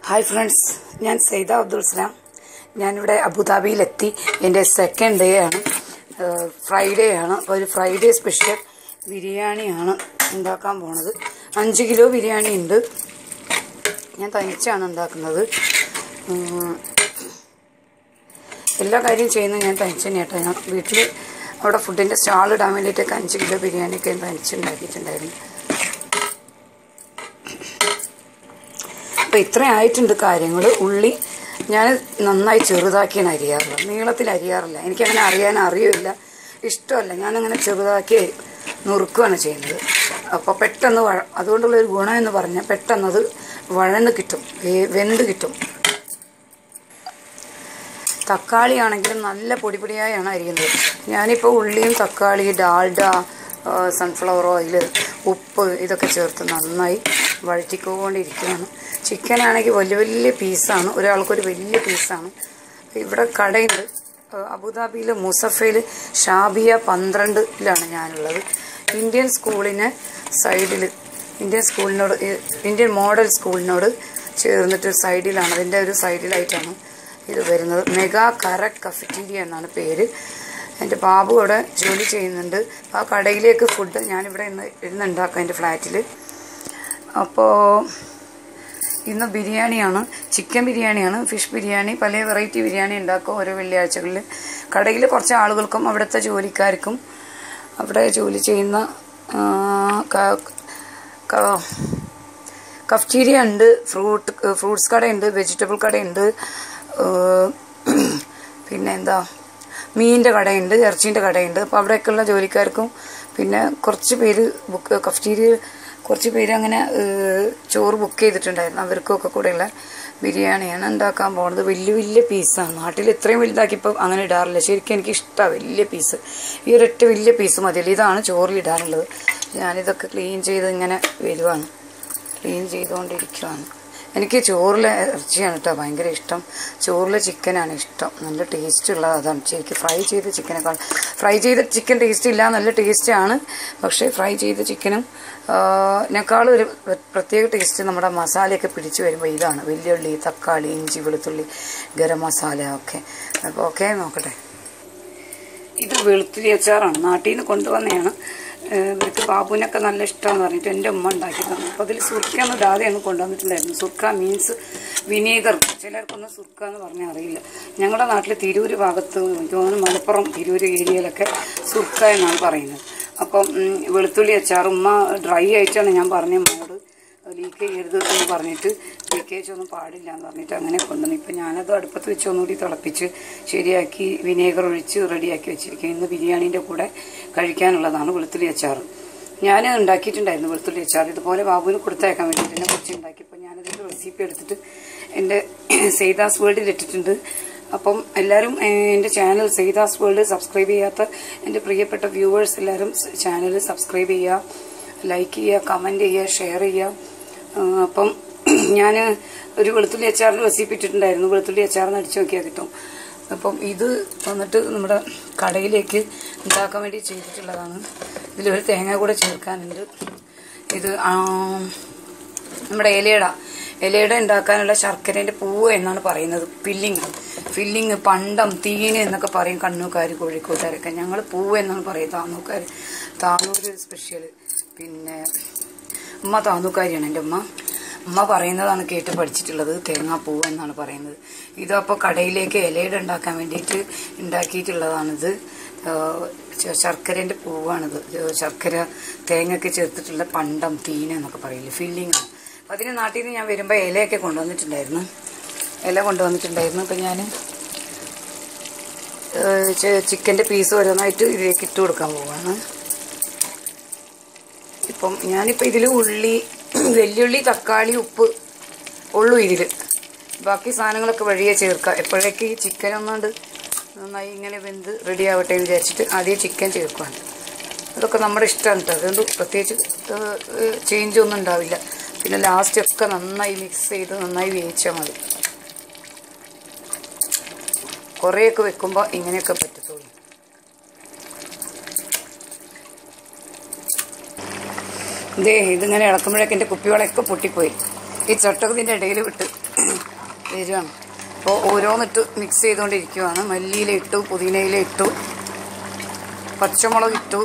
hi friends ഞാൻ സെയ്ത അബ്ദുൾ സലാം ഞാനിവിടെ അബുദാബിയിലെത്തി എൻ്റെ സെക്കൻഡ് ഡേ ആണ് ഫ്രൈഡേ ആണ് അപ്പോൾ ഒരു ഫ്രൈഡേ സ്പെഷ്യൽ ബിരിയാണിയാണ് ഉണ്ടാക്കാൻ പോണത് അഞ്ച് കിലോ ബിരിയാണി ഉണ്ട് ഞാൻ തനിച്ചാണ് ഉണ്ടാക്കുന്നത് ഉം, എല്ലാ കാര്യവും ചെയ്യുന്നത് ഞാൻ തനിച്ച് തന്നെയാട്ടോ ഞാൻ വീട്ടിൽ അവിടെ ഫുഡിൻ്റെ സ്റ്റാൾ ഇടാൻ വേണ്ടിയിട്ടൊക്കെ അഞ്ച് കിലോ ബിരിയാണിയൊക്കെ ഞാൻ തനിച്ചുണ്ടാക്കിയിട്ടുണ്ടായിരുന്നു അപ്പോൾ ഇത്ര ആയിട്ടുണ്ട് കാര്യങ്ങൾ ഉള്ളി ഞാൻ നന്നായി ചെറുതാക്കിയാണ് അരിയാറുള്ളത് നീളത്തിൽ അരിയാറില്ല എനിക്കങ്ങനെ അറിയാൻ അറിയില്ല ഇഷ്ടമല്ല ഞാനങ്ങനെ ചെറുതാക്കി നുറുക്കുകയാണ് ചെയ്യുന്നത് അപ്പോൾ പെട്ടെന്ന് വഴ അതുകൊണ്ടുള്ളൊരു ഗുണം എന്ന് പറഞ്ഞാൽ പെട്ടെന്നത് വഴന്ന് കിട്ടും വേ- വെന്ത് കിട്ടും തക്കാളി ആണെങ്കിലും നല്ല പൊടി പൊടിയായാണ് അരിയുന്നത് ഞാനിപ്പോൾ ഉള്ളിയും തക്കാളി ഡാൽഡ ആ, സൺഫ്ലവർ ഓയിൽ ഉപ്പ് ഇതൊക്കെ ചേർത്ത് നന്നായി വഴറ്റിക്കൊണ്ടിരിക്കുകയാണ് ചിക്കൻ ആണെങ്കിൽ വലിയ വലിയ പീസാണ് ഒരാൾക്കൊരു വലിയ പീസാണ് ഇവിടെ കടയുണ്ട് ആ, അബുദാബിയിൽ മുസഫയിൽ ഷാബിയ പന്ത്രണ്ടിലാണ് ഞാനുള്ളത് ഇന്ത്യൻ സ്കൂളിന് സൈഡിൽ ഇന്ത്യൻ സ്കൂളിനോട് ഈ- ഇന്ത്യൻ മോഡൽ സ്കൂളിനോട് ചേർന്നിട്ട് സൈഡിലാണ് അതിൻ്റെ ഒരു സൈഡിലായിട്ടാണ് ഇത് വരുന്നത് മെഗാ കറക് കഫറ്റീരിയ എന്നാണ് പേര് എൻ്റെ ബാബു അവിടെ ജോലി ചെയ്യുന്നുണ്ട് ആ കടയിലേക്ക് ഫുഡ് ഞാനിവിടെ ഇന്ന് ഇന്ന് ഉണ്ടാക്കാം എൻ്റെ ഫ്ലാറ്റിൽ അപ്പോൾ ഇന്ന് ബിരിയാണിയാണ് ചിക്കൻ ബിരിയാണിയാണ് ഫിഷ് ബിരിയാണി പല വെറൈറ്റി ബിരിയാണി ഉണ്ടാക്കും ഓരോ വെള്ളിയാഴ്ചകളിൽ കടയിൽ കുറച്ച് ആളുകൾക്കും അവിടുത്തെ ജോലിക്കാർക്കും അവിടെ ജോലി ചെയ്യുന്ന ആ, ക- ക- കഫ്റ്റീരിയ ഉണ്ട് ഫ്രൂട്ട് ഫ്രൂട്ട്സ് കടയുണ്ട് വെജിറ്റബിൾ കടയുണ്ട് ഏഹ് പിന്നെ എന്താ മീനിൻ്റെ കടയുണ്ട് ഇറച്ചീൻ്റെ കടയുണ്ട് അപ്പോൾ അവിടെയൊക്കെയുള്ള ജോലിക്കാർക്കും പിന്നെ കുറച്ച് പേര് ബുക്ക് കഫ്റ്റീരിയ കുറച്ച് പേര് അങ്ങനെ ഏഹ് ചോറ് ബുക്ക് ചെയ്തിട്ടുണ്ടായിരുന്നു അവർക്കൊക്കെ കൂടെയുള്ള ബിരിയാണിയാണ് ഉണ്ടാക്കാൻ പോകുന്നത് വലിയ വലിയ പീസാണ് നാട്ടിൽ ഇത്രയും വലുതാക്കിയപ്പോൾ അങ്ങനെ ഇടാറില്ല ശരിക്കും എനിക്ക് ഇഷ്ടമാണ് വലിയ പീസ് ഈ ഒരൊറ്റ വലിയ പീസ് മതിയല്ലോ ഇതാണ് ചോറിൽ ഇടാനുള്ളത് ഞാനിതൊക്കെ ക്ലീൻ ചെയ്ത് ഇങ്ങനെ വരുവാണ് ക്ലീൻ ചെയ്തുകൊണ്ടിരിക്കുകയാണ് എനിക്ക് ചോറിലെ ഇറച്ചിയാണ് കേട്ടോ ഭയങ്കര ഇഷ്ടം ചോറിലെ ചിക്കനാണ് ഇഷ്ടം നല്ല ടേസ്റ്റ് ഉള്ളത് അതാണ് ശരിക്കും ഫ്രൈ ചെയ്ത ചിക്കനേക്കാൾ ഫ്രൈ ചെയ്ത ചിക്കൻ ടേസ്റ്റ് ഇല്ല നല്ല ടേസ്റ്റാണ് പക്ഷേ ഫ്രൈ ചെയ്ത ചിക്കനും നെക്കാളും ഒരു പ്രത്യേക ടേസ്റ്റ് നമ്മുടെ മസാലയൊക്കെ പിടിച്ചു വരുമ്പോൾ ഇതാണ് വെല്ലുള്ളി തക്കാളി ഇഞ്ചി വെളുത്തുള്ളി ഗരം മസാല ഒക്കെ അപ്പോൾ ഓക്കെ നോക്കട്ടെ ഇത് വെളുത്തുള്ളി അച്ചാറാണ് നാട്ടിൽ നിന്ന് കൊണ്ടുവന്നതാണ് ഏഹ് ഇവർക്ക് ബാബുവിനൊക്കെ നല്ല ഇഷ്ടമാണെന്ന് പറഞ്ഞിട്ട് എൻ്റെ ഉമ്മ ഉണ്ടാക്കി തന്നു അപ്പോൾ അതിൽ സുർക്കൊന്നും ഇടാതെയാണ് കൊണ്ടുവന്നിട്ടുണ്ടായിരുന്നു സുർക്ക മീൻസ് വിനീഗർ ചിലർക്കൊന്നും സുർക്ക എന്ന് പറഞ്ഞാൽ അറിയില്ല ഞങ്ങളുടെ നാട്ടിൽ തിരൂര് ഭാഗത്ത് എനിക്ക് തോന്നുന്നു മലപ്പുറം തിരൂര് ഏരിയയിലൊക്കെ സുർക്ക എന്നാണ് പറയുന്നത് അപ്പം ഉം, വെളുത്തുള്ളി അച്ചാർ ഉമ്മ ഡ്രൈ ആയിട്ടാണ് ഞാൻ പറഞ്ഞ മോട് ലീക്ക് ചെയ്യരുത് എന്ന് പറഞ്ഞിട്ട് ലീക്കേജ് ഒന്നും പാടില്ല എന്ന് പറഞ്ഞിട്ട് അങ്ങനെ കൊണ്ടുവന്നു ഇപ്പം ഞാനത് അടുപ്പത്ത് വെച്ച് ഒന്നുകൂടി തിളപ്പിച്ച് ശരിയാക്കി വിനേഗർ ഒഴിച്ച് റെഡിയാക്കി വെച്ചിരിക്കും ഇന്ന് ബിരിയാണീൻ്റെ കൂടെ കഴിക്കാനുള്ളതാണ് വെളുത്തുള്ളി അച്ചാർ ഞാൻ ഉണ്ടാക്കിയിട്ടുണ്ടായിരുന്നു വെളുത്തുള്ളി അച്ചാർ ഇതുപോലെ ബാബുവിന് കൊടുത്തയക്കാൻ വേണ്ടിയിട്ട് എന്നെ കുറച്ച് ഉണ്ടാക്കിയപ്പോൾ ഞാനതിൻ്റെ റെസിപ്പി എടുത്തിട്ട് എൻ്റെ സെയ്താസ് വേൾഡിൽ ഇട്ടിട്ടുണ്ട് അപ്പം എല്ലാവരും ഏഹ്, എൻ്റെ ചാനൽ സെയ്താസ് വേൾഡ് സബ്സ്ക്രൈബ് ചെയ്യാത്ത എൻ്റെ പ്രിയപ്പെട്ട വ്യൂവേഴ്സ് എല്ലാവരും ചാനൽ സബ്സ്ക്രൈബ് ചെയ്യുക ലൈക്ക് ചെയ്യുക കമൻറ്റ് ചെയ്യുക ഷെയർ ചെയ്യുക ആ, അപ്പം ഞാൻ ഒരു വെളുത്തുള്ളി അച്ചാറിന് റെസിപ്പി ഇട്ടിട്ടുണ്ടായിരുന്നു വെളുത്തുള്ളി അച്ചാറിന് അടിച്ചു നോക്കിയാൽ കിട്ടും അപ്പം ഇത് വന്നിട്ട് നമ്മുടെ കടയിലേക്ക് ഉണ്ടാക്കാൻ വേണ്ടി ചെയ്തിട്ടുള്ളതാണ് ഇതിലൊരു തേങ്ങ കൂടെ ചേർക്കാനുണ്ട് ഇത് ആ, നമ്മുടെ ഇലയട ഇലയട ഉണ്ടാക്കാനുള്ള ശർക്കരേൻ്റെ പൂവ് എന്നാണ് പറയുന്നത് ഫില്ലിങ് ഫില്ലിങ് പണ്ടം തീന് എന്നൊക്കെ പറയും കണ്ണൂക്കാർ കോഴിക്കോട്ടുകാരൊക്കെ ഞങ്ങൾ പൂവ് എന്നാണ് പറയുക താന്നൂക്കാർ താന്നൂർ സ്പെഷ്യൽ പിന്നെ ഉമ്മ താന്നൂക്കാരിയാണ് എൻ്റെ ഉമ്മ ഉമ്മ പറയുന്നതാണ് കേട്ട് പഠിച്ചിട്ടുള്ളത് തേങ്ങാപ്പൂവ് എന്നാണ് പറയുന്നത് ഇതപ്പോൾ കടയിലേക്ക് ഇലയുടെ ഉണ്ടാക്കാൻ വേണ്ടിയിട്ട് ഉണ്ടാക്കിയിട്ടുള്ളതാണിത് ശർക്കരേൻ്റെ പൂവാണിത് ഏഹ് ശർക്കര തേങ്ങയൊക്കെ ചേർത്തിട്ടുള്ള പണ്ടം തീന എന്നൊക്കെ പറയില്ലേ ഫില്ലിങ് ആണ് അപ്പം അതിന് നാട്ടിൽ നിന്ന് ഞാൻ വരുമ്പോൾ ഇലയൊക്കെ കൊണ്ടുവന്നിട്ടുണ്ടായിരുന്നു ഇല കൊണ്ടുവന്നിട്ടുണ്ടായിരുന്നു അപ്പം ഞാൻ ചിക്കൻ്റെ പീസ് ഓരോന്നായിട്ട് ഇതിലേക്ക് ഇട്ട് കൊടുക്കാൻ പോവാണ് ഇപ്പം ഞാനിപ്പോൾ ഇതിൽ ഉള്ളി വെല്ലുള്ളി തക്കാളി ഉപ്പ് ഉള്ളു ഇതിൽ ബാക്കി സാധനങ്ങളൊക്കെ വഴിയെ ചേർക്കാം എപ്പോഴേക്ക് ഈ ചിക്കൻ ഒന്നുകൊണ്ട് നന്നായി ഇങ്ങനെ വെന്ത് റെഡി ആവട്ടെ എന്ന് വിചാരിച്ചിട്ട് ആദ്യം ചിക്കൻ ചേർക്കുകയാണ് അതൊക്കെ നമ്മുടെ ഇഷ്ടമാണ് കേട്ടോ അതുകൊണ്ട് പ്രത്യേകിച്ച് ചേഞ്ച് ഒന്നും ഉണ്ടാവില്ല പിന്നെ ലാസ്റ്റ് ഒക്കെ നന്നായി മിക്സ് ചെയ്ത് നന്നായി വേവിച്ചാൽ മതി കുറേയൊക്കെ വെക്കുമ്പോൾ ഇങ്ങനെയൊക്കെ പറ്റത്തുള്ളൂ ഇതേ ഇതിങ്ങനെ ഇളക്കുമ്പോഴേക്ക് എൻ്റെ കുപ്പികളൊക്കെ പൊട്ടിപ്പോയി ഈ ചട്ടകത്തിൻ്റെ ഇടയിൽ വിട്ട് വരികയാണ് അപ്പോൾ ഓരോന്നിട്ട് മിക്സ് ചെയ്തുകൊണ്ടിരിക്കുകയാണ് മല്ലിയില ഇട്ടു പുതിനയില ഇട്ടു പച്ചമുളക് ഇട്ടു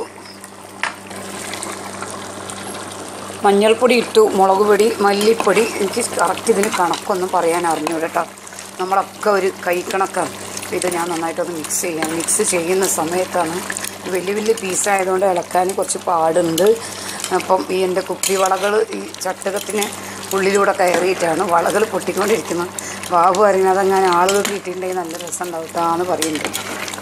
മഞ്ഞൾപ്പൊടി ഇട്ടു മുളക് പൊടി മല്ലിപ്പൊടി എനിക്ക് കറക്റ്റ് ഇതിന് കണക്കൊന്നും പറയാൻ അറിഞ്ഞൂട കേട്ടോ നമ്മളൊക്കെ ഒരു കൈക്കണക്കാണ് അപ്പോൾ ഇത് ഞാൻ നന്നായിട്ടൊന്ന് മിക്സ് ചെയ്യാം മിക്സ് ചെയ്യുന്ന സമയത്താണ് ഇത് വലിയ വലിയ പീസായതുകൊണ്ട് ഇളക്കാൻ കുറച്ച് പാടുണ്ട് അപ്പം ഈ എൻ്റെ കുപ്പി വളകൾ ഈ ചട്ടകത്തിന് ഉള്ളിലൂടെ കയറിയിട്ടാണ് വളകൾ പൊട്ടിക്കൊണ്ടിരിക്കുന്നത് ബാബു അറിയുന്നത് അതങ്ങനെ ആളുകൾ കിട്ടിയിട്ടുണ്ടെങ്കിൽ നല്ല രസം ഉണ്ടാവും കേട്ടോ എന്ന് പറയുന്നുണ്ട്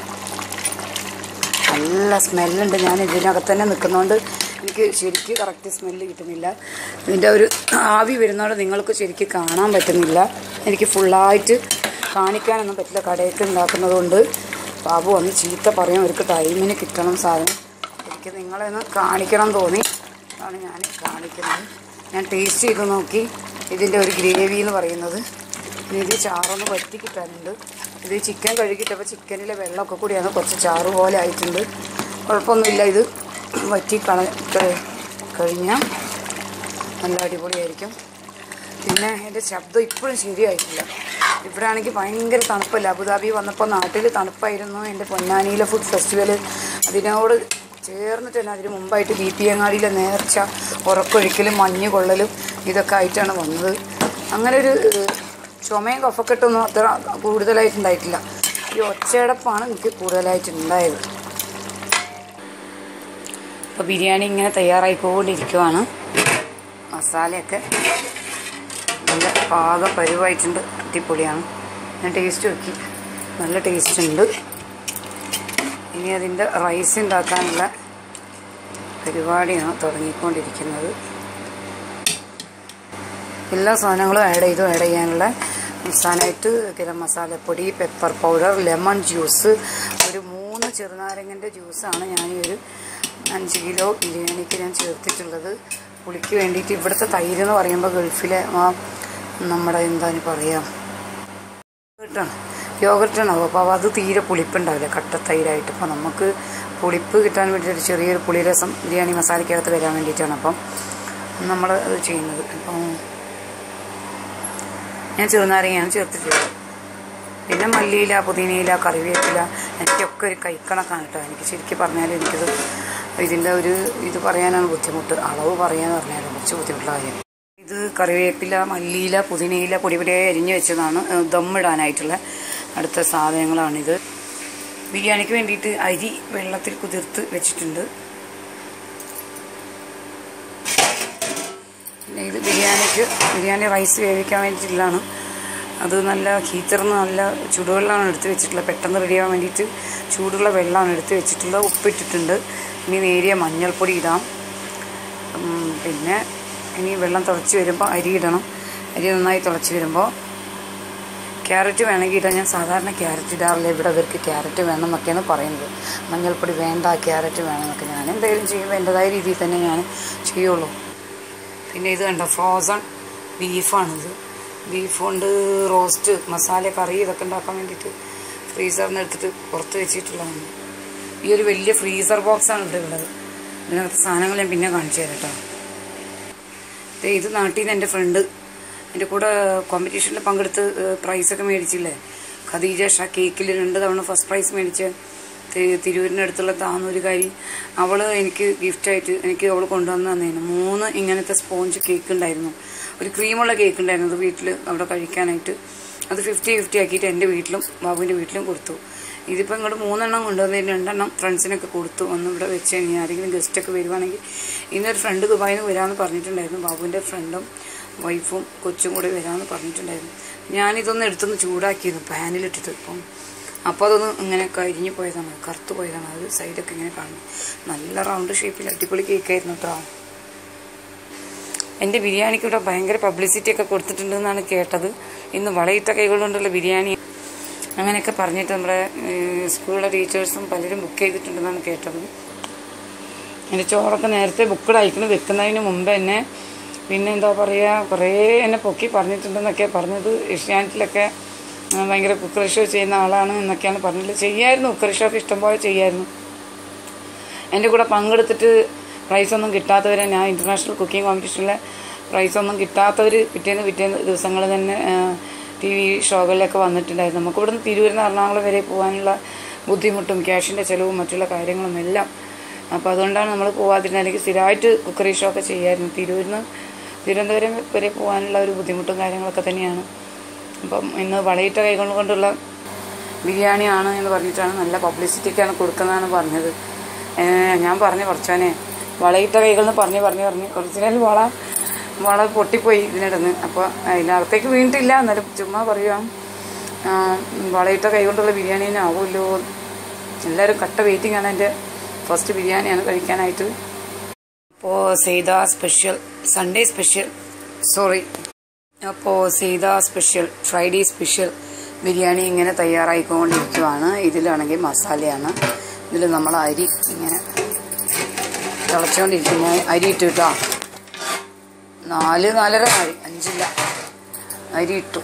നല്ല സ്മെല്ലുണ്ട് ഞാൻ ഇതിനകത്ത് തന്നെ നിൽക്കുന്നതുകൊണ്ട് എനിക്ക് ശരിക്ക് കറക്റ്റ് സ്മെല്ല് കിട്ടുന്നില്ല ഇതിൻ്റെ ഒരു ആവി വരുന്നതുകൊണ്ട് നിങ്ങൾക്ക് ശരിക്ക് കാണാൻ പറ്റുന്നില്ല എനിക്ക് ഫുള്ളായിട്ട് കാണിക്കാനൊന്നും പറ്റില്ല കടയൊക്കെ ഉണ്ടാക്കുന്നതുകൊണ്ട് ബാബു വന്ന് ചീത്ത പറയും അവർക്ക് ടൈമിന് കിട്ടണം സാധനം എനിക്ക് നിങ്ങളെ ഒന്ന് കാണിക്കണം തോന്നി അതാണ് ഞാൻ കാണിക്കുന്നത് ഞാൻ ടേസ്റ്റ് ചെയ്ത് നോക്കി ഇതിൻ്റെ ഒരു ഗ്രേവി എന്ന് പറയുന്നത് ഇനി ഇത് ചാറൊന്ന് വറ്റി കിട്ടാനുണ്ട് ഇത് ചിക്കൻ കഴുകിയിട്ടപ്പോൾ ചിക്കനിലെ വെള്ളമൊക്കെ കൂടിയാണ് കുറച്ച് ചാറ് പോലെ ആയിട്ടുണ്ട് കുഴപ്പമൊന്നുമില്ല ഇത് വറ്റി കള കഴിഞ്ഞാൽ നല്ല അടിപൊളിയായിരിക്കും പിന്നെ എൻ്റെ ശബ്ദം ഇപ്പോഴും ശരിയായിട്ടില്ല ഇവിടെ ആണെങ്കിൽ ഭയങ്കര തണുപ്പല്ല അബുദാബി വന്നപ്പോൾ നാട്ടിൽ തണുപ്പായിരുന്നു എൻ്റെ പൊന്നാനിയിലെ ഫുഡ് ഫെസ്റ്റിവൽ അതിനോട് ചേർന്നിട്ട് തന്നെ അതിന് മുമ്പായിട്ട് ബി പി അങ്ങാടിയിലെ നേർച്ച ഉറക്കൊഴിക്കലും മഞ്ഞ് കൊള്ളലും ഇതൊക്കെ ആയിട്ടാണ് വന്നത് അങ്ങനെ ഒരു ഏഹ്, ചുമയും കഫക്കെട്ടൊന്നും അത്ര കൂടുതലായിട്ടുണ്ടായിട്ടില്ല ഈ ഒച്ചയടപ്പാണ് എനിക്ക് കൂടുതലായിട്ടുണ്ടായത് അപ്പോൾ ബിരിയാണി ഇങ്ങനെ തയ്യാറായിക്കൊണ്ടിരിക്കുവാണ് മസാലയൊക്കെ നല്ല പാക പരുവായിട്ടുണ്ട് അടിപൊളിയാണ് ഞാൻ ടേസ്റ്റ് നോക്കി നല്ല ടേസ്റ്റ് ഉണ്ട് ഇനി അതിൻ്റെ റൈസ് ഉണ്ടാക്കാനുള്ള പരിപാടിയാണ് തുടങ്ങിക്കൊണ്ടിരിക്കുന്നത് എല്ലാ സാധനങ്ങളും ആഡ് ചെയ്തു ആഡ് ചെയ്യാനുള്ള അവസാനമായിട്ട് ഗരം മസാലപ്പൊടി പെപ്പർ പൗഡർ ലെമൺ ജ്യൂസ് ഒരു മൂന്ന് ചെറുനാരങ്ങൻ്റെ ജ്യൂസാണ് ഞാൻ ഈ ഒരു അഞ്ച് കിലോ ബിരിയാണിക്ക് ഞാൻ ചേർത്തിട്ടുള്ളത് പുളിക്ക് വേണ്ടിയിട്ട് ഇവിടുത്തെ തൈര് എന്ന് പറയുമ്പോൾ ഗൾഫിലെ ആ നമ്മുടെ എന്താണ് പറയുക യോഗട്ടാണ് യോഗട്ടാണ് അപ്പോൾ അത് തീരെ പുളിപ്പുണ്ടാവില്ല കട്ടത്തൈരായിട്ട് അപ്പോൾ നമുക്ക് പുളിപ്പ് കിട്ടാൻ വേണ്ടിയിട്ട് ചെറിയൊരു പുളിരസം ബിരിയാണി മസാലയ്ക്കകത്ത് വരാൻ വേണ്ടിയിട്ടാണ് അപ്പം നമ്മൾ അത് ചെയ്യുന്നത് അപ്പം ഞാൻ ചെറുനാരങ്ങയാണ് ചേർത്തിട്ടുള്ളത് പിന്നെ മല്ലിയില പുതിനയില കറിവേപ്പില എനിക്കൊക്കെ ഒരു കൈക്കണക്കാണ് കേട്ടോ എനിക്ക് ശരിക്കും പറഞ്ഞാൽ എനിക്കത് ഇതിൻ്റെ ഒരു ഇത് പറയാനാണ് ബുദ്ധിമുട്ട് അളവ് പറയാന്ന് പറഞ്ഞാൽ കുറച്ച് ബുദ്ധിമുട്ടുള്ള കാര്യം ഇത് കറിവേപ്പില മല്ലിയില പുതിനയില പൊടി പൊടിയായി അരിഞ്ഞ് വെച്ചതാണ് ഏഹ് ദമ്മിടാനായിട്ടുള്ള അടുത്ത സാധനങ്ങളാണിത് ബിരിയാണിക്ക് വേണ്ടിയിട്ട് അരി വെള്ളത്തിൽ കുതിർത്ത് വെച്ചിട്ടുണ്ട് പിന്നെ ഇത് ബിരിയാണിക്ക് ബിരിയാണി റൈസ് വേവിക്കാൻ വേണ്ടിയിട്ടുള്ളതാണ് അത് നല്ല ഹീറ്ററിന് നല്ല ചൂടുവെള്ളമാണ് എടുത്ത് വെച്ചിട്ടുള്ളത് പെട്ടെന്ന് റെഡിയാവാൻ വേണ്ടിയിട്ട് ചൂടുള്ള വെള്ളമാണ് എടുത്ത് വെച്ചിട്ടുള്ളത് ഉപ്പിട്ടിട്ടുണ്ട് ഇനി നേരിയ മഞ്ഞൾപ്പൊടി ഇടാം ഉം, പിന്നെ ഇനി വെള്ളം തിളച്ച് വരുമ്പോൾ അരി ഇടണം അരി നന്നായി തിളച്ച് വരുമ്പോൾ ക്യാരറ്റ് വേണമെങ്കിൽ ഇടാൻ ഞാൻ സാധാരണ ക്യാരറ്റ് ഇടാറില്ല ഇവിടെ ഇവർക്ക് ക്യാരറ്റ് വേണം എന്നൊക്കെയാണ് പറയുന്നത് മഞ്ഞൾപ്പൊടി വേണ്ട ക്യാരറ്റ് വേണം എന്നൊക്കെ ഞാൻ എന്തെങ്കിലും ചെയ്യുമ്പോൾ എൻ്റെതായ രീതിയിൽ തന്നെ ഞാൻ ചെയ്യുള്ളൂ പിന്നെ ഇത് കണ്ടോ ഫ്രോസൺ ബീഫാണിത് ബീഫ് കൊണ്ട് റോസ്റ്റ് മസാല കറി ഇതൊക്കെ ഉണ്ടാക്കാൻ വേണ്ടിയിട്ട് ഫ്രീസറിൽ നിന്ന് എടുത്തിട്ട് പുറത്ത് വെച്ചിട്ടുള്ളതാണ് ഈ ഒരു വലിയ ഫ്രീസർ ബോക്സാണ് ഇവിടെ ഉള്ളത് ഇതിനകത്ത് സാധനങ്ങൾ ഞാൻ പിന്നെ കാണിച്ചു തരാം കേട്ടോ ദേ ഇത് നാട്ടിൽ നിന്ന് എൻ്റെ ഫ്രണ്ട് എൻ്റെ കൂടെ കോമ്പറ്റീഷനിൽ പങ്കെടുത്ത് പ്രൈസൊക്കെ മേടിച്ചില്ലേ ഖദീജ ഷാ കേക്കിൽ രണ്ട് തവണ ഫസ്റ്റ് പ്രൈസ് മേടിച്ച് തി- തിരൂരിനടുത്തുള്ള താന്നൂരുകാരി അവൾ എനിക്ക് ഗിഫ്റ്റായിട്ട് എനിക്ക് അവൾ കൊണ്ടുവന്ന് തന്നേനു മൂന്ന് ഇങ്ങനത്തെ സ്പോഞ്ച് കേക്ക് ഉണ്ടായിരുന്നു ഒരു ക്രീമുള്ള കേക്ക് ഉണ്ടായിരുന്നു അത് വീട്ടിൽ അവിടെ കഴിക്കാനായിട്ട് അത് ഫിഫ്റ്റി ഫിഫ്റ്റി ആക്കിയിട്ട് എൻ്റെ വീട്ടിലും ബാബുവിൻ്റെ വീട്ടിലും കൊടുത്തു ഇതിപ്പോൾ ഇങ്ങോട്ട് മൂന്നെണ്ണം കൊണ്ടുവന്നതിന് രണ്ടെണ്ണം ഫ്രണ്ട്സിനൊക്കെ കൊടുത്തു ഒന്ന് ഇവിടെ വെച്ച് കഴിഞ്ഞാൽ ആരെങ്കിലും ഗസ്റ്റൊക്കെ വരുവാണെങ്കിൽ ഇന്നൊരു ഫ്രണ്ട് ദുബായിൽ നിന്ന് വരാമെന്ന് പറഞ്ഞിട്ടുണ്ടായിരുന്നു ബാബുവിൻ്റെ ഫ്രണ്ടും വൈഫും കൊച്ചും കൂടെ വരാമെന്ന് പറഞ്ഞിട്ടുണ്ടായിരുന്നു ഞാനിതൊന്ന് എടുത്തൊന്ന് ചൂടാക്കിയിരുന്നു പാനിലിട്ടിട്ട് ഇപ്പം അപ്പോൾ അതൊന്ന് ഇങ്ങനെ കരിഞ്ഞു പോയതാണ് കറുത്ത് പോയതാണ് അത് സൈഡൊക്കെ ഇങ്ങനെ കാണുന്നു നല്ല റൗണ്ട് ഷേപ്പിൽ അടിപൊളി കേക്കായിരുന്നു കേട്ടോ എൻ്റെ ബിരിയാണിക്ക് ഇവിടെ ഭയങ്കര പബ്ലിസിറ്റി ഒക്കെ കൊടുത്തിട്ടുണ്ടെന്നാണ് കേട്ടത് ഇന്ന് വളയിട്ട കൈകൾ കൊണ്ടുള്ള ബിരിയാണി അങ്ങനെയൊക്കെ പറഞ്ഞിട്ട് നമ്മുടെ ഏഹ്, സ്കൂളിലെ ടീച്ചേഴ്സും പലരും ബുക്ക് ചെയ്തിട്ടുണ്ടെന്നാണ് കേട്ടത് എൻ്റെ ചോറൊക്കെ നേരത്തെ ബുക്കഡ് അയക്കണം വെക്കുന്നതിന് മുമ്പ് തന്നെ പിന്നെ എന്താ പറയുക കുറേ എന്നെ പൊക്കി പറഞ്ഞിട്ടുണ്ടെന്നൊക്കെ പറഞ്ഞത് ഏഷ്യാനെറ്റിലൊക്കെ ആ, ഭയങ്കര കുക്കറി ഷോ ചെയ്യുന്ന ആളാണ് എന്നൊക്കെയാണ് പറഞ്ഞത് ചെയ്യായിരുന്നു കുക്കറി ഷോ ഒക്കെ ഇഷ്ടംപോലെ ചെയ്യായിരുന്നു എൻ്റെ കൂടെ പങ്കെടുത്തിട്ട് പ്രൈസൊന്നും കിട്ടാത്തവരെ ഞാൻ ഇൻ്റർനാഷണൽ കുക്കിംഗ് കോമ്പറ്റീഷനിലെ പ്രൈസൊന്നും കിട്ടാത്തവർ പിറ്റേന്ന് പിറ്റേന്ന് ദിവസങ്ങൾ തന്നെ ടി വി ഷോകളിലൊക്കെ വന്നിട്ടുണ്ടായിരുന്നു നമുക്ക് ഇവിടുന്ന് തിരുവനന്തപുരം നിന്ന് എറണാകുളം വരെ പോകാനുള്ള ബുദ്ധിമുട്ടും ക്യാഷിൻ്റെ ചിലവും മറ്റുള്ള കാര്യങ്ങളും എല്ലാം അപ്പോൾ അതുകൊണ്ടാണ് നമ്മൾ പോകാതിരുന്നത് അല്ലെങ്കിൽ സ്ഥിരമായിട്ട് കുക്കറി ഷോ ഒക്കെ ചെയ്യായിരുന്നു തിരൂരിൽ നിന്ന് തിരുവനന്തപുരം വരെ പോകാനുള്ള ഒരു ബുദ്ധിമുട്ടും കാര്യങ്ങളൊക്കെ തന്നെയാണ് അപ്പം ഇന്ന് വളയിട്ട കൈകൾ കൊണ്ടുള്ള ബിരിയാണിയാണ് എന്ന് പറഞ്ഞിട്ടാണ് നല്ല പബ്ലിസിറ്റിക്കാണ് കൊടുക്കുന്നതെന്ന് പറഞ്ഞത് ഏഹ് ഞാൻ പറഞ്ഞു കുറച്ചോനെ വളയിട്ട കൈകൾ എന്ന് പറഞ്ഞ് പറഞ്ഞ് പറഞ്ഞ് ഒറിജിനൽ വള വള പൊട്ടിപ്പോയി ഇതിനിടന്ന് അപ്പോൾ അതിനകത്തേക്ക് വീണിട്ടില്ല എന്നാലും ചുമ്മാ പറയുക വളയിട്ട കൈ കൊണ്ടുള്ള ബിരിയാണി തന്നെ ആവുമല്ലോ എല്ലാവരും കട്ട വെയിറ്റിംഗ് ആണ് എൻ്റെ ഫസ്റ്റ് ബിരിയാണിയാണ് കഴിക്കാനായിട്ട് അപ്പോൾ സെയ്ത സ്പെഷ്യൽ സൺഡേ സ്പെഷ്യൽ സോറി അപ്പോൾ Seetha special Friday special biryani ഇങ്ങനെ തയ്യാറായിക്കൊണ്ടിരിക്കുവാണ് ഇതിലാണെങ്കിൽ മസാലയാണ് ഇതിൽ നമ്മൾ അരി ഇങ്ങനെ തിളച്ചുകൊണ്ടിരിക്കുന്ന അരി ഇട്ടു കേട്ടോ നാല് നാലര അരി അഞ്ചില്ല അരി ഇട്ടു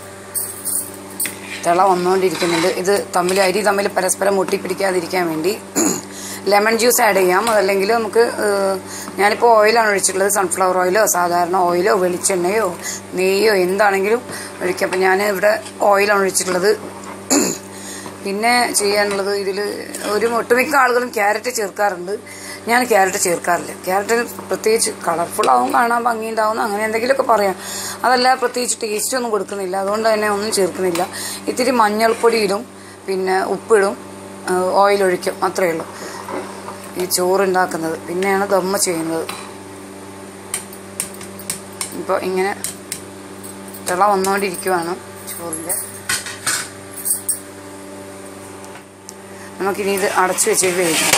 തിള വന്നുകൊണ്ടിരിക്കുന്നുണ്ട് ഇത് തമ്മിൽ അരി തമ്മിൽ പരസ്പരം മുട്ടിപ്പിടിക്കാതിരിക്കാൻ വേണ്ടി ലെമൺ ജ്യൂസ് ആഡ് ചെയ്യാം അതല്ലെങ്കിൽ നമുക്ക് ഏഹ്, ഞാനിപ്പോൾ ഓയിലാണ് ഒഴിച്ചിട്ടുള്ളത് സൺഫ്ലവർ ഓയിലോ സാധാരണ ഓയിലോ വെളിച്ചെണ്ണയോ നെയ്യോ എന്താണെങ്കിലും ഒഴിക്കാം അപ്പം ഞാൻ ഇവിടെ ഓയിലാണ് ഒഴിച്ചിട്ടുള്ളത് പിന്നെ ചെയ്യാനുള്ളത് ഇതിൽ ഒരു ഒട്ടുമിക്ക ആളുകളും ക്യാരറ്റ് ചേർക്കാറുണ്ട് ഞാൻ ക്യാരറ്റ് ചേർക്കാറില്ല ക്യാരറ്റിന് പ്രത്യേകിച്ച് കളർഫുൾ ആവും കാണാൻ ഭംഗിയുണ്ടാവും അങ്ങനെ എന്തെങ്കിലുമൊക്കെ പറയാം അതല്ല പ്രത്യേകിച്ച് ടേസ്റ്റ് ഒന്നും കൊടുക്കുന്നില്ല അതുകൊണ്ട് തന്നെ ഒന്നും ചേർക്കുന്നില്ല ഇത്തിരി മഞ്ഞൾപ്പൊടിയിടും പിന്നെ ഉപ്പിടും ഓയിൽ ഒഴിക്കും അത്രയേ ഉള്ളൂ ഈ ചോറുണ്ടാക്കുന്നത് പിന്നെയാണ് ദമ്മ ചെയ്യുന്നത് ഇപ്പോൾ ഇങ്ങനെ തിള വന്നുകൊണ്ടിരിക്കുവാണ് ചോറിൻ്റെ നമുക്കിനി ഇത് അടച്ചു വെച്ചിട്ട് വേവിക്കാം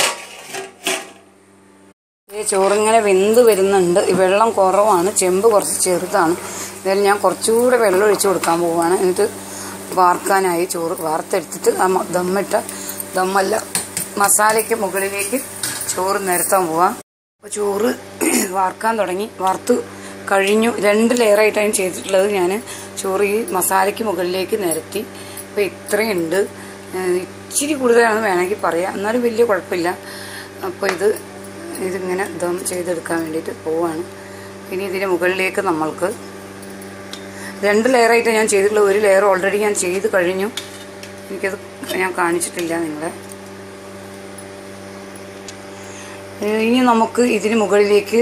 ഈ ചോറിങ്ങനെ വെന്ത് വരുന്നുണ്ട് ഈ വെള്ളം കുറവാണ് ചെമ്പ് കുറച്ച് ചെറുതാണ് എന്തായാലും ഞാൻ കുറച്ചുകൂടെ വെള്ളം ഒഴിച്ച് കൊടുക്കാൻ പോവുകയാണ് എന്നിട്ട് വാർക്കാനായി ചോറ് വാർത്തെടുത്തിട്ട് ആ മ- ദമ്മിട്ട ദമ്മല്ല മസാലയ്ക്ക് മുകളിലേക്ക് ചോറ് നിരത്താൻ പോവാം അപ്പോൾ ചോറ് വാർക്കാൻ തുടങ്ങി വറുത്ത് കഴിഞ്ഞു രണ്ട് ലെയറായിട്ടാണ് ചെയ്തിട്ടുള്ളത് ഞാൻ ചോറ് ഈ മസാലയ്ക്ക് മുകളിലേക്ക് നിരത്തി അപ്പോൾ ഇത്രയുണ്ട് ഏഹ് ഇച്ചിരി കൂടുതലാണ് വേണമെങ്കിൽ പറയാം എന്നാലും വലിയ കുഴപ്പമില്ല അപ്പോൾ ഇത് ഇതിങ്ങനെ ദം ചെയ്തെടുക്കാൻ വേണ്ടിയിട്ട് പോവാണ് ഇനി ഇതിന് മുകളിലേക്ക് നമ്മൾക്ക് രണ്ട് ലെയറായിട്ട് ഞാൻ ചെയ്തിട്ടുള്ളത് ഒരു ലെയർ ഓൾറെഡി ഞാൻ ചെയ്ത് കഴിഞ്ഞു എനിക്കത് ഞാൻ കാണിച്ചിട്ടില്ല നിങ്ങളെ ഏഹ് ഇനി നമുക്ക് ഇതിന് മുകളിലേക്ക്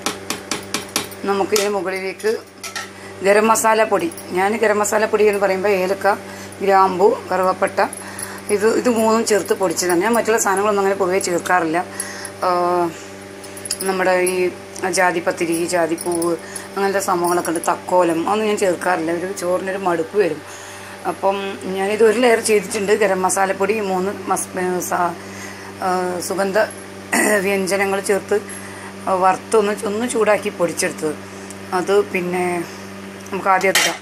നമുക്ക് ഇതിന് മുകളിലേക്ക് ഗരം മസാല പൊടി ഞാൻ ഗരം മസാല പൊടി എന്ന് പറയുമ്പോൾ ഏലക്ക ഗ്രാമ്പു കറുവപ്പട്ട ഇത് ഇത് മൂന്നും ചേർത്ത് പൊടിച്ചതാണ് ഞാൻ മറ്റുള്ള സാധനങ്ങളൊന്നും അങ്ങനെ പൊതുവേ ചേർക്കാറില്ല ആഹ് നമ്മുടെ ഈ ജാതിപത്തിരി ജാതിപ്പൂവ് അങ്ങനത്തെ സംഭവങ്ങളൊക്കെ ഉണ്ട് തക്കോലം അതൊന്നും ഞാൻ ചേർക്കാറില്ല ഒരു ചോറിനൊരു മടുപ്പ് വരും അപ്പം ഞാനിത് ഒരു ലെയർ ചെയ്തിട്ടുണ്ട് ഗരം മസാലപ്പൊടി മൂന്ന് മസ് സാ- ആ, സുഗന്ധ വ്യഞ്ജനങ്ങൾ ചേർത്ത് വറുത്തൊന്ന് ഒന്ന് ചൂടാക്കി പൊടിച്ചെടുത്തത് അത് പിന്നെ നമുക്ക് ആദ്യം അതിടാം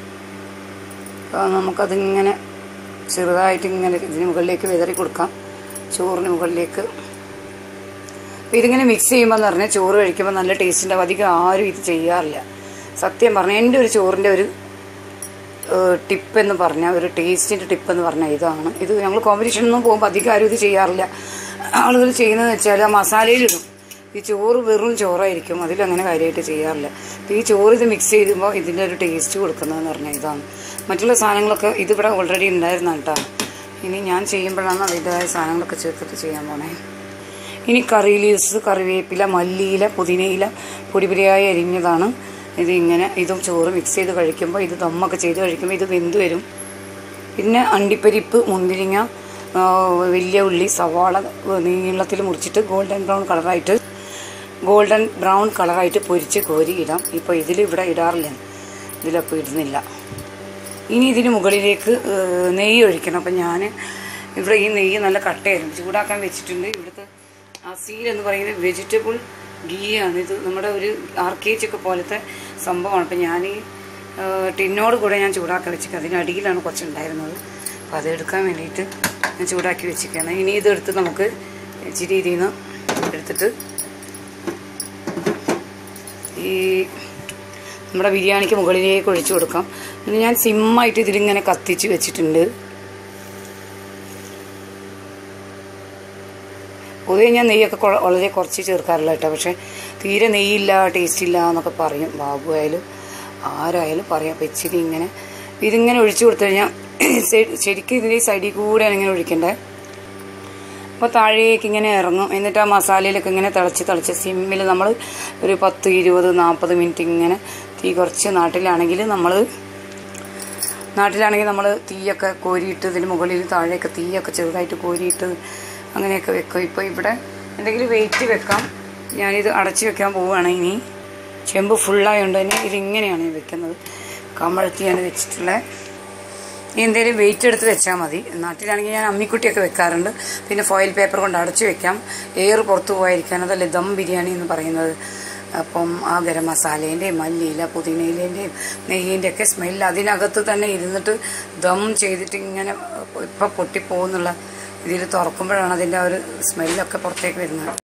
അപ്പോൾ നമുക്കതിങ്ങനെ ചെറുതായിട്ട് ഇങ്ങനെ ഇതിന് മുകളിലേക്ക് വിതറി കൊടുക്കാം ചോറിന് മുകളിലേക്ക് അപ്പോൾ ഇതിങ്ങനെ മിക്സ് ചെയ്യുമ്പോൾ എന്ന് പറഞ്ഞാൽ ചോറ് കഴിക്കുമ്പോൾ നല്ല ടേസ്റ്റ് ഉണ്ടാവും അധികം ആരും ഇത് ചെയ്യാറില്ല സത്യം പറഞ്ഞാൽ എൻ്റെ ഒരു ചോറിൻ്റെ ഒരു ടിപ്പ് എന്ന് പറഞ്ഞാൽ ഒരു ടേസ്റ്റിൻ്റെ ടിപ്പ് എന്ന് പറഞ്ഞാൽ ഇതാണ് ഇത് ഞങ്ങൾ കോമ്പറ്റീഷനൊന്നും പോകുമ്പോൾ അധികം ആരും ഇത് ചെയ്യാറില്ല ആളുകൾ ചെയ്യുന്നതെന്ന് വെച്ചാൽ ആ മസാലയിലിടും ഈ ചോറ് വെറും ചോറായിരിക്കും അതിലങ്ങനെ കാര്യമായിട്ട് ചെയ്യാറില്ല അപ്പോൾ ഈ ചോറ് ഇത് മിക്സ് ചെയ്യുമ്പോൾ ഇതിൻ്റെ ഒരു ടേസ്റ്റ് കൊടുക്കുന്നതെന്ന് പറഞ്ഞാൽ ഇതാണ് മറ്റുള്ള സാധനങ്ങളൊക്കെ ഇതിവിടെ ഓൾറെഡി ഉണ്ടായിരുന്ന കേട്ടോ ഇനി ഞാൻ ചെയ്യുമ്പോഴാണ് അതിൻ്റെതായ സാധനങ്ങളൊക്കെ ചേർത്തിട്ട് ചെയ്യാൻ പോണേ ഇനി കറി ലീവ്സ് കറിവേപ്പില മല്ലിയില പുതിനയില പൊടി പൊടിയായി അരിഞ്ഞതാണ് ഇത് ഇങ്ങനെ ഇതും ചോറ് മിക്സ് ചെയ്ത് കഴിക്കുമ്പോൾ ഇത് ദമ്മൊക്കെ ചെയ്ത് കഴിക്കുമ്പോൾ ഇത് വെന്ത് വരും പിന്നെ അണ്ടിപ്പരിപ്പ് മുന്തിരിങ്ങ ആ, വലിയ ഉള്ളി സവാള നീളത്തിൽ മുറിച്ചിട്ട് ഗോൾഡൻ ബ്രൗൺ കളറായിട്ട് ഗോൾഡൻ ബ്രൗൺ കളറായിട്ട് പൊരിച്ച് കോരി ഇടാം ഇപ്പോൾ ഇതിൽ ഇവിടെ ഇടാറില്ല ഇതിലപ്പോൾ ഇടുന്നില്ല ഇനി ഇതിന് മുകളിലേക്ക് ഏഹ്, നെയ്യ് ഒഴിക്കണം അപ്പം ഞാൻ ഇവിടെ ഈ നെയ്യ് നല്ല കട്ടയായിരുന്നു ചൂടാക്കാൻ വെച്ചിട്ടുണ്ട് ഇവിടുത്തെ അസീൽ എന്ന് പറയുന്നത് വെജിറ്റബിൾ ഗീ ആണ് ഇത് നമ്മുടെ ഒരു ആർക്കേജ് ഒക്കെ പോലത്തെ സംഭവമാണ് അപ്പം ഞാൻ ഈ ഏഹ്, ടിന്നോട് കൂടെ ഞാൻ ചൂടാക്കാൻ വെച്ചിട്ട് അതിനടിയിലാണ് കുറച്ച് ഉണ്ടായിരുന്നത് അപ്പം അതെടുക്കാൻ വേണ്ടിയിട്ട് ഞാൻ ചൂടാക്കി വെച്ചിരിക്കുകയാണ് ഇനി ഇതെടുത്ത് നമുക്ക് ഇച്ചിരി ഇതിൽ നിന്ന് എടുത്തിട്ട് ഈ നമ്മുടെ ബിരിയാണിക്ക് മുകളിലേക്ക് ഒഴിച്ചു കൊടുക്കാം ഇത് ഞാൻ സിമ്മായിട്ട് ഇതിലിങ്ങനെ കത്തിച്ച് വെച്ചിട്ടുണ്ട് പൊതുവെ ഞാൻ നെയ്യൊക്കെ കൊ- വളരെ കുറച്ച് ചേർക്കാറില്ല കേട്ടോ പക്ഷേ തീരെ നെയ്യില്ല ടേസ്റ്റ് ഇല്ല എന്നൊക്കെ പറയും ബാബു ആയാലും ആരായാലും പറയാം അപ്പം ഇച്ചിരി ഇങ്ങനെ ഇതിങ്ങനെ ഒഴിച്ചു കൊടുത്തു കഴിഞ്ഞാൽ ശരിക്കും ഇതിൻ്റെ ഈ സൈഡിൽ കൂടെയാണ് ഇങ്ങനെ ഒഴിക്കേണ്ടത് അപ്പോൾ താഴേക്ക് ഇങ്ങനെ ഇറങ്ങും എന്നിട്ട് ആ മസാലയിലൊക്കെ ഇങ്ങനെ തിളച്ച് തിളച്ച് സിമ്മിൽ നമ്മൾ ഒരു പത്ത് ഇരുപത് നാൽപ്പത് മിനിറ്റ് ഇങ്ങനെ തീ കുറച്ച് നാട്ടിലാണെങ്കിൽ നമ്മൾ നാട്ടിലാണെങ്കിൽ നമ്മൾ തീയൊക്കെ കോരിയിട്ട് ഇതിന് മുകളിൽ താഴെയൊക്കെ തീയൊക്കെ ചെറുതായിട്ട് കോരിയിട്ട് അങ്ങനെയൊക്കെ വെക്കും ഇപ്പോൾ ഇവിടെ എന്തെങ്കിലും വെയിറ്റ് വെക്കാം ഞാനിത് അടച്ച് വെക്കാൻ പോവുകയാണ് ഇനി ചെമ്പ് ഫുള്ളായതുകൊണ്ട് തന്നെ ഇതിങ്ങനെയാണ് ഞാൻ വെക്കുന്നത് കമഴ്ത്തിയാണ് വെച്ചിട്ടുള്ളത് ഇനി എന്തെങ്കിലും വെയിറ്റ് എടുത്ത് വെച്ചാൽ മതി നാട്ടിലാണെങ്കിൽ ഞാൻ അമ്മിക്കുട്ടിയൊക്കെ വെക്കാറുണ്ട് പിന്നെ ഫോയിൽ പേപ്പർ കൊണ്ട് അടച്ചു വെക്കാം എയർ പുറത്തു പോയിരിക്കാൻ അതല്ലേ ദം ബിരിയാണി എന്ന് പറയുന്നത് അപ്പം ആ ഗരം മസാലേൻ്റെയും മല്ലിയില പുതിനയിലേൻ്റെയും നെയ്യിൻ്റെ ഒക്കെ സ്മെല്ല് അതിനകത്ത് തന്നെ ഇരുന്നിട്ട് ദം ചെയ്തിട്ട് ഇങ്ങനെ ഇപ്പം പൊട്ടിപ്പോകുന്നുള്ള ഇതിൽ തുറക്കുമ്പോഴാണ് അതിൻ്റെ ആ ഒരു സ്മെല്ലൊക്കെ പുറത്തേക്ക് വരുന്നത്